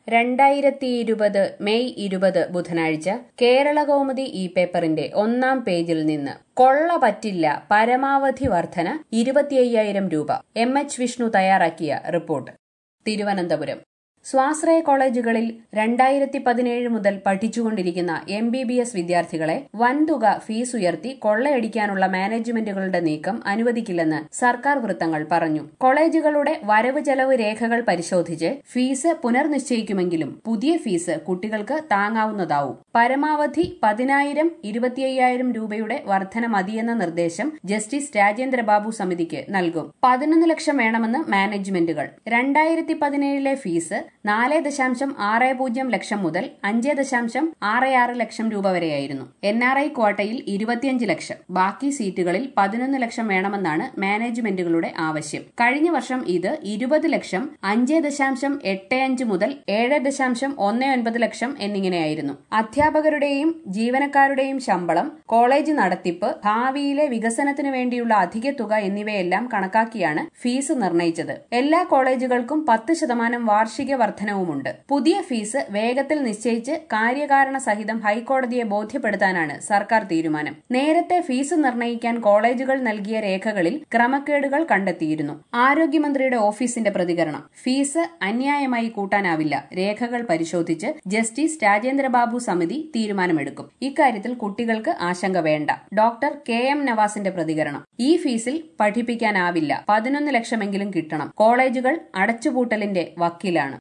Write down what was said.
രണ്ടായിരത്തി ഇരുപത് മെയ് ഇരുപത് ബുധനാഴ്ച കേരളകൗമുദി ഈ പേപ്പറിന്റെ ഒന്നാം പേജിൽ നിന്ന് കൊള്ള പറ്റില്ല പരമാവധി വർധന ഇരുപത്തിയ്യായിരം രൂപ എം എച്ച് വിഷ്ണു തയ്യാറാക്കിയ റിപ്പോർട്ട് തിരുവനന്തപുരം സ്വാശ്രയ കോളേജുകളിൽ രണ്ടായിരത്തി പതിനേഴ് മുതൽ പഠിച്ചുകൊണ്ടിരിക്കുന്ന എം ബി ബി എസ് വിദ്യാർത്ഥികളെ വൻതുക ഫീസ് ഉയർത്തി കൊള്ളയടിക്കാനുള്ള മാനേജ്മെന്റുകളുടെ നീക്കം അനുവദിക്കില്ലെന്ന് സർക്കാർ വൃത്തങ്ങൾ പറഞ്ഞു കോളേജുകളുടെ വരവ് ചെലവ് രേഖകൾ പരിശോധിച്ച് ഫീസ് പുനർനിശ്ചയിക്കുമെങ്കിലും പുതിയ ഫീസ് കുട്ടികൾക്ക് താങ്ങാവുന്നതാവും പരമാവധി പതിനായിരം ഇരുപത്തിയ്യായിരം രൂപയുടെ വർധന മതിയെന്ന നിർദ്ദേശം ജസ്റ്റിസ് രാജേന്ദ്രബാബു സമിതിക്ക് നൽകും പതിനൊന്ന് ലക്ഷം വേണമെന്ന് മാനേജ്മെന്റുകൾ രണ്ടായിരത്തി പതിനേഴിലെ ഫീസ് നാല് ദശാംശം ആറ് പൂജ്യം ലക്ഷം മുതൽ അഞ്ച് ദശാംശം ആറ് ആറ് ലക്ഷം രൂപ വരെയായിരുന്നു എൻ ആർ ഐ ക്വാട്ടയിൽ ഇരുപത്തിയഞ്ച് ലക്ഷം ബാക്കി സീറ്റുകളിൽ പതിനൊന്ന് ലക്ഷം വേണമെന്നാണ് മാനേജ്മെന്റുകളുടെ ആവശ്യം കഴിഞ്ഞ വർഷം ഇത് ഇരുപത് ലക്ഷം അഞ്ച് ദശാംശം എട്ട് അഞ്ച് മുതൽ ഏഴ് ദശാംശം ഒന്ന് ഒൻപത് ലക്ഷം എന്നിങ്ങനെയായിരുന്നു അധ്യാപകരുടെയും ജീവനക്കാരുടെയും ശമ്പളം കോളേജ് നടത്തിപ്പ് ഭാവിയിലെ വികസനത്തിനു വേണ്ടിയുള്ള അധിക തുക എന്നിവയെല്ലാം കണക്കാക്കിയാണ് ഫീസ് നിർണയിച്ചത് എല്ലാ കോളേജുകൾക്കും പത്ത് ശതമാനം വാർഷിക വർധനവുമുണ്ട് പുതിയ ഫീസ് വേഗത്തിൽ നിശ്ചയിച്ച് കാര്യകാരണ സഹിതം ഹൈക്കോടതിയെ ബോധ്യപ്പെടുത്താനാണ് സർക്കാർ തീരുമാനം നേരത്തെ ഫീസ് നിർണയിക്കാൻ കോളേജുകൾ നൽകിയ രേഖകളിൽ ക്രമക്കേടുകൾ കണ്ടെത്തിയിരുന്നു ആരോഗ്യമന്ത്രിയുടെ ഓഫീസിന്റെ പ്രതികരണം ഫീസ് അന്യായമായി കൂട്ടാനാവില്ല രേഖകൾ പരിശോധിച്ച് ജസ്റ്റിസ് രാജേന്ദ്രബാബു സമിതി തീരുമാനമെടുക്കും ഇക്കാര്യത്തിൽ കുട്ടികൾക്ക് ആശങ്ക വേണ്ട ഡോക്ടർ കെ എം നവാസിന്റെ പ്രതികരണം ഈ ഫീസിൽ പഠിപ്പിക്കാനാവില്ല പതിനൊന്ന് ലക്ഷമെങ്കിലും കിട്ടണം കോളേജുകൾ അടച്ചുപൂട്ടലിന്റെ വക്കീലാണ്